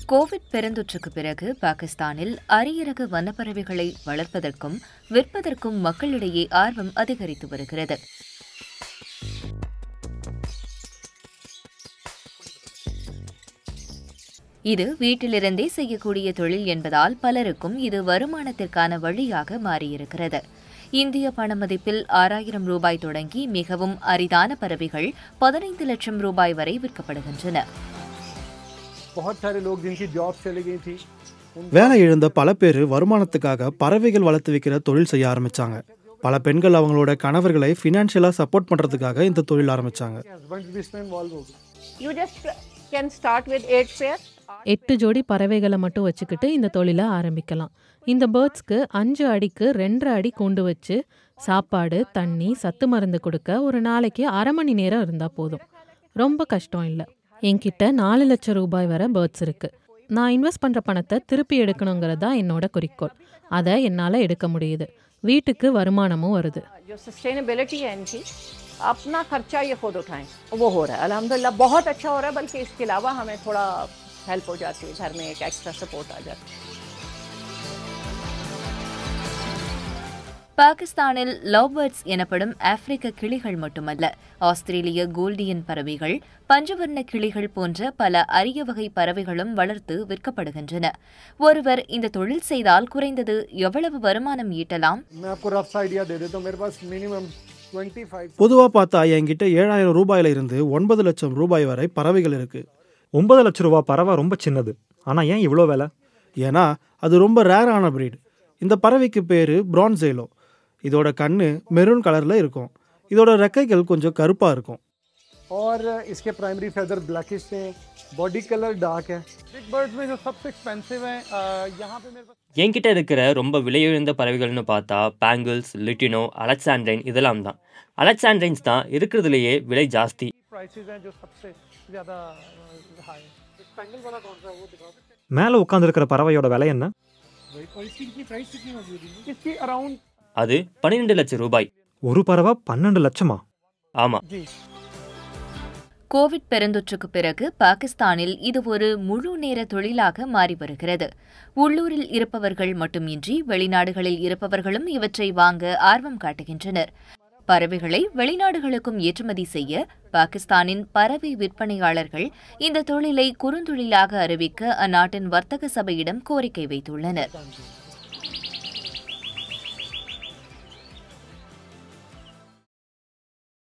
Covid பெருந்தொற்றுக்கு பிறகு பாகிஸ்தானில் அரியரக வனப்பறவைகளை வளர்ப்பதற்கும் விற்பதற்கும் மக்களிடையே ஆர்வம் அதிகரித்து வருகிறது இது வீட்டிலிருந்தே செய்யக்கூடிய தொழில் என்பதால் பலருக்கும் இது வருமானத்திற்கான வழியாக மாறியிருக்கிறது இந்திய பணமதிப்பில் ஆறாயிரம் ரூபாய் தொடங்கி மிகவும் அரிதான பறவைகள் பதினைந்து லட்சம் ரூபாய் வரை விற்கப்படுகின்றன बहुत सारे लोग जिनकी जॉब चली गई थी வேலை இழந்த பல பேர் வருமானத்துக்காக பறவைகள் வளர்த்து விற்கிற தொழில் செய்ய ஆரம்பிச்சாங்க பல பெண்கள் அவங்களோட கணவர்களை ஃபினான்ஷியலாக சப்போர்ட் பண்ணுறதுக்காக இந்த தொழில் ஆரம்பிச்சாங்க हस्बैंड भी इसमें इन्वॉल्व हो गए You just can start with eight pairs. எட்டு ஜோடி பறவைகளை மட்டும் வச்சுக்கிட்டு இந்த தொழிலை ஆரம்பிக்கலாம் இந்த பேர்ட்ஸ்க்கு அஞ்சு அடிக்கு ரெண்டரை அடி கூண்டு வச்சு சாப்பாடு தண்ணி சத்து மருந்து கொடுக்க ஒரு நாளைக்கு அரை மணி நேரம் இருந்தால் போதும் ரொம்ப கஷ்டம் இல்லை என்கிட்ட நாலு லட்சம் ரூபாய் வரை பேர்ட்ஸ் இருக்கு நான் இன்வெஸ்ட் பண்ணுற பணத்தை திருப்பி எடுக்கணுங்கிறது தான் என்னோட குறிக்கோள் அதை என்னால் எடுக்க முடியுது வீட்டுக்கு வருமானமும் வருது जो सस्टेनेबिलिटी है इनकी अपना खर्चा ये खुद उठाएं वो हो रहा है अल्हम्दुलिल्लाह बहुत अच्छा हो रहा है बल्कि इसके अलावा हमें थोड़ा हेल्प हो जाती है घर में एक एक्स्ट्रा सपोर्ट आ जाता है பாகிஸ்தானில் லவ் பேர்ட்ஸ் எனப்படும் ஆப்பிரிக்க கிளிகள் மட்டுமல்ல ஆஸ்திரேலிய கோல்டியன் பறவைகள் பஞ்சவர்ண கிளிகள் போன்ற பல அரிய வகை பறவைகளும் வளர்த்து விற்கப்படுகின்றன ஒருவர் இந்த தொழில் செய்தால் குறைந்தது எவ்வளவு வருமானம் ஈட்டலாம் मैं आपको रफ आइडिया दे देता हूँ मेरे पास मिनिमम ट्वेंटी फाइव பொதுவாக பார்த்தா என்கிட்ட ஏழாயிரம் ரூபாயில இருந்து ஒன்பது லட்சம் ரூபாய் வரை பறவைகள் இருக்கு ஒன்பது லட்ச ரூபா பறவை ரொம்ப சின்னது ஆனால் ஏன் இவ்வளோ விலை ஏன்னா அது ரொம்ப ரேரான breed இந்த பறவைக்கு பேர் பிரான்சேலோ இதோட கண்ணு மெரூன் கலரில் இருக்கும் இதோட ரெக்கைகள் கொஞ்சம் கருப்பாக இருக்கும் और इसके प्राइमरी फेदर ब्लैकिश हैं बॉडी कलर डार्क है बिग बर्ड्स में जो सबसे एक्सपेंसिव है यहाँ पे मेरे पास என்கிட்ட இருக்கிற ரொம்ப விலையுயர்ந்த பறவைகள்னு பார்த்தா பேங்கிள்ஸ் லிட்டினோ அலெக்சாண்ட்ரைன் இதெல்லாம் தான் அலெக்சாண்ட்ரைன்ஸ் தான் இருக்கிறதுலையே விலை ஜாஸ்தி प्राइसेस हैं जो सबसे ज़्यादा हाई है स्पैंगल वाला कौन सा है वो दिखाओ மேலே உட்காந்துருக்கிற பறவையோட விலை என்ன और इसकी इनकी प्राइस कितनी होगी इसकी अराउंड அது பன்னிரெண்டு லட்சம் ரூபாய் ஒரு பறவை பன்னெண்டு லட்சமா ஆமா जी கோவிட் பெருந்தொற்றுக்கு பிறகு பாகிஸ்தானில் இது ஒரு முழு நேர தொழிலாக மாறி வருகிறது உள்ளூரில் இருப்பவர்கள் மட்டுமின்றி வெளிநாடுகளில் இருப்பவர்களும் இவற்றை வாங்க ஆர்வம் காட்டுகின்றனர் பறவைகளை வெளிநாடுகளுக்கும் ஏற்றுமதி செய்ய பாகிஸ்தானின் பறவை விற்பனையாளர்கள் இந்த தொழிலை குறுந்தொழிலாக அறிவிக்க அந்நாட்டின் வர்த்தக சபையிடம் கோரிக்கை வைத்துள்ளனர்